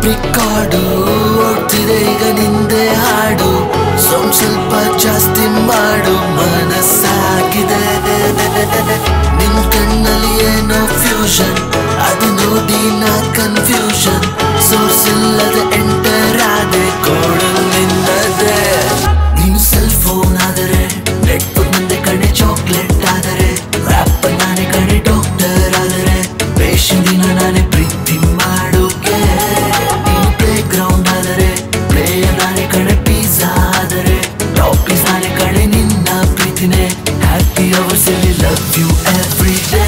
record ಓಡ್ತಿದೆ ಈಗ ನಿಂದೆ ಹಾಡು ಸೌಂಡ್ ಸ್ವಲ್ಪ ಜಾಸ್ತಿ ಮಾಡು ಮನಸ್ಸಾಗಿದೆ ನಿನ್ ಕಣ್ಣಲ್ಲಿ ಏನೋ ಫ್ಯೂಷನ್ ಅದು ನೋಡಿ ನಾ ಕನ್ಫ್ಯೂಷನ್ ಸೋರ್ಸ್ ಇಲ್ಲದೆ ಎಂಟರ್ ಆದೆ ಕೋಡು ನಿನ್ನದೆ ನೀನು ಸೆಲ್ ಫೋನ್ ಆದರೆ ನೆಟ್ವರ್ಕ್ ಮುಂದೆ ಕಡೆ ಚಾಕ್ಲೇಟ್ ಆದರೆ ರ್ಯಾಪ್ ನಾನೇ ಕಡೆ ಡಾಕ್ಟರ್ ಆದರೆ ಪೇಷಂಟ್ ದಿನ ನಾನೇ ಪ್ರೀತಿ ಮಾಡೋಕೆ ನೀನು ಪ್ಲೇ ಗ್ರೌಂಡ್ ಆದರೆ ಪ್ಲೇಯರ್ ನಾನೇ ಕಡೆ ಪಿಜ್ಜಾ ಆದರೆ ಟಾಪೀಸ್ ನಾನೇ ಕಡೆ ನಿನ್ನ ಪ್ರೀತಿನೇ ಹ್ಯಾಪಿ ಅವರ್ಸ್ ಅಲ್ಲಿ ಲವ್ ಯು ಎವ್ರಿ ಡೇ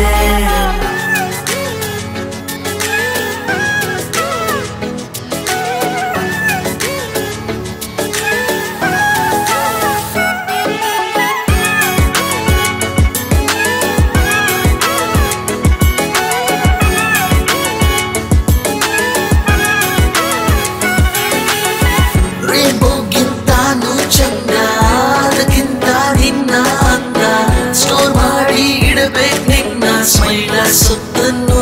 ರೇನ್ಬೋಗಿಂತಾನು ಚಂದ ಅದಕ್ಕಿಂತ ನಿನ್ನ ಅಂದ ಸ್ಟೋರ್ ಮಾಡಿ ಇಡಬೇಕು ನಿನ್ನ ಸ್ಮೈಲ ಸುತ್ತನ್ನು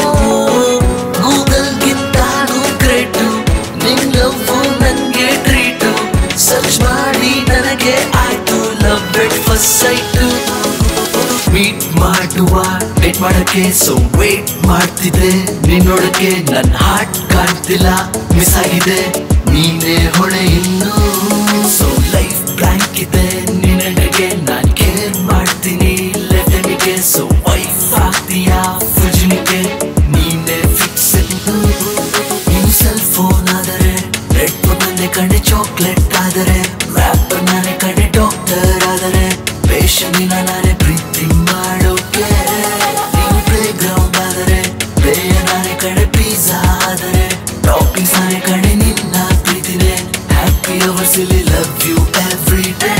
ಗೂಗಲ್ಗಿಂತಾನು ಗ್ರೇಟು ನಿನ್ ಲವ್ ನಂಗೆ ಟ್ರೀಟು ಸರ್ಚ್ ಮಾಡಿ ನನಗೆ ಆಯ್ತು love bet first sight meet ಮಾಡುವ ವೇಟ್ ಮಾಡಕ್ಕೆ ಸೊ ವೇಟ್ ಮಾಡ್ತಿದ್ದೆ ನೀನ್ ನೋಡಕ್ಕೆ ನನ್ ಹಾರ್ಟ್ ಕಾಣ್ತಿಲ್ಲ ಮಿಸ್ ಆಗಿದೆ ನೀನೇ ಹೊಳೆ ಇನ್ನು ಸೊ ಲೈಫ್ ಬ್ಲಾಂಕ್ ಇದೆ ನಿನ್ನಡೆಗೆ ನಾನ್ ಕೇರ್ ಮಾಡ್ತೀನಿ ಲೆಫ್ಟನಿಗೆ ಸೊ ವೈಫ್ ಆಗ್ತೀಯಾ ಫುಜಿನಿಗೆ ನೀನೇ ಫಿಕ್ಸ್ ನೀನು ಸೆಲ್ ಫೋನ್ ಆದರೆ ರೆಡ್ ಫೋನ್ ನಂದೆ ಕಡೆ ಚಾಕ್ಲೇಟ್ ಆದರೆ ರ್ಯಾಪ್ ನಾನೇ ಕಡೆ ಡಾಕ್ಟರ್ ಆದರೆ ಪೇಷಂಟಿನ ನಾನೇ ಪ್ರೀತಿ ಮಾಡೋಕೆ ನೀನು ಪ್ಲೇ ಗ್ರೌಂಡ್ ಆದರೆ ಪ್ಲೇಯ ನಾನೇ ಕಡೆ ಪಿಜ್ಜಾ ಆದರೆ ಟಾಪಿಂಗ್ಸ್ ನಾನೇ ಕಡೆ ನಿನ್ನ ಪ್ರೀತಿನೇ ಹ್ಯಾಪಿ ಅವರ್ಸ್ ಇಲ್ಲಿ ಲವ್ ಯು ಎವ್ರಿ ಡೇ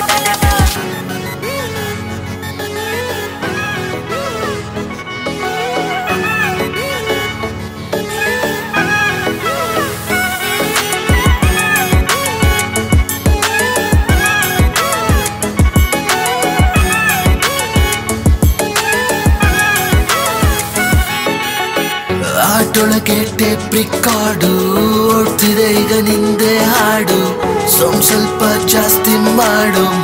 ಆಟೊಳಗೆ ಟೇಪ್ ರಿಕಾರ್ಡು ಓಡ್ತಿದೆ ಈಗ ನಿಂದೆ ಹಾಡು ಸೌಂಡ್ ಸ್ವಲ್ಪ ಜಾಸ್ತಿ ಮಾಡು